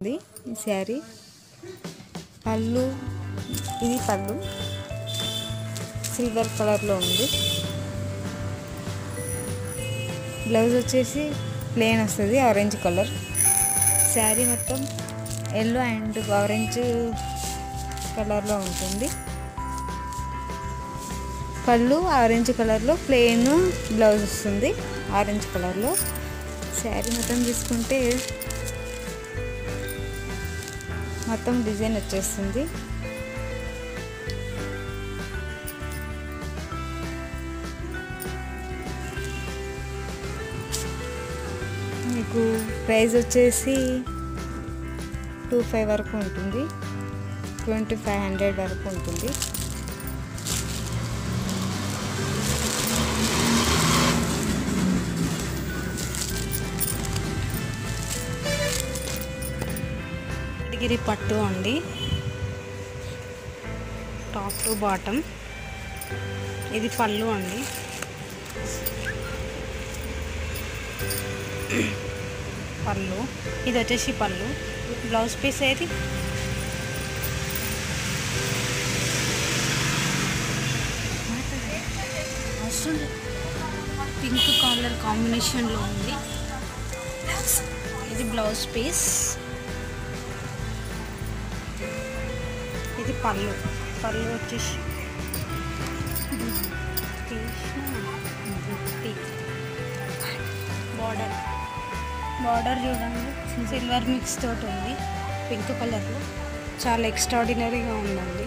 ఇది ఈ శారీ పళ్ళు ఇది పళ్ళు సిల్వర్ కలర్లో ఉంది బ్లౌజ్ వచ్చేసి ప్లెయిన్ వస్తుంది ఆరెంజ్ కలర్ శారీ మొత్తం ఎల్లో అండ్ ఆరెంజ్ కలర్లో ఉంటుంది పళ్ళు ఆరెంజ్ కలర్లో ప్లెయిన్ బ్లౌజ్ వస్తుంది ఆరెంజ్ కలర్లో శారీ మొత్తం తీసుకుంటే మొత్తం డిజైన్ వచ్చేస్తుంది మీకు ప్రైస్ వచ్చేసి టూ ఫైవ్ వరకు ఉంటుంది ట్వంటీ ఫైవ్ హండ్రెడ్ వరకు ఉంటుంది డిగిరి పట్టు అండి టాప్ టు బాటమ్ ఇది పళ్ళు అండి పళ్ళు ఇది వచ్చేసి పళ్ళు బ్లౌజ్ పీస్ ఏది పింక్ కలర్ కాంబినేషన్లో ఉంది ఇది బ్లౌజ్ పీస్ ఇది పళ్ళు పళ్ళు వచ్చేసి బార్డర్ బార్డర్ చూడండి సిల్వర్ మిక్స్ తోటి ఉంది పింక్ కలర్లో చాలా ఎక్స్ట్రాడినరీగా ఉందండి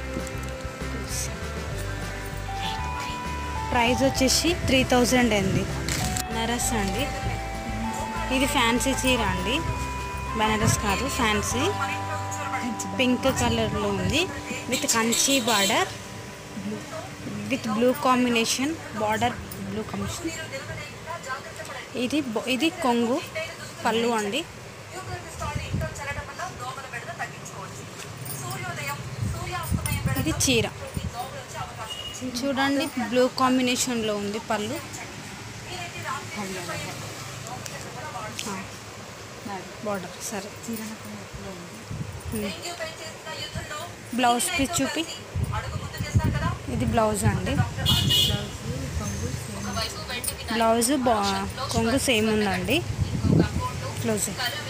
ప్రైస్ వచ్చేసి త్రీ థౌజండ్ అండి బనారస్ అండి ఇది ఫ్యాన్సీ చీర అండి బనారస్ కాదు ఫ్యాన్సీ పింక్ కలర్లో ఉంది with Kanchi border with blue combination border blue combination ఇది బొ- ఇది కొంగు పళ్ళు అండి ఇది చీర చూడండి బ్లూ కాంబినేషన్లో ఉంది పళ్ళు బార్డర్ సరే బ్లౌజ్ పీస్ చూపి ఇది బ్లౌజ్ అండి బ్లౌజ్ బా కొంగు సేమ్ ఉందండి క్లోజ్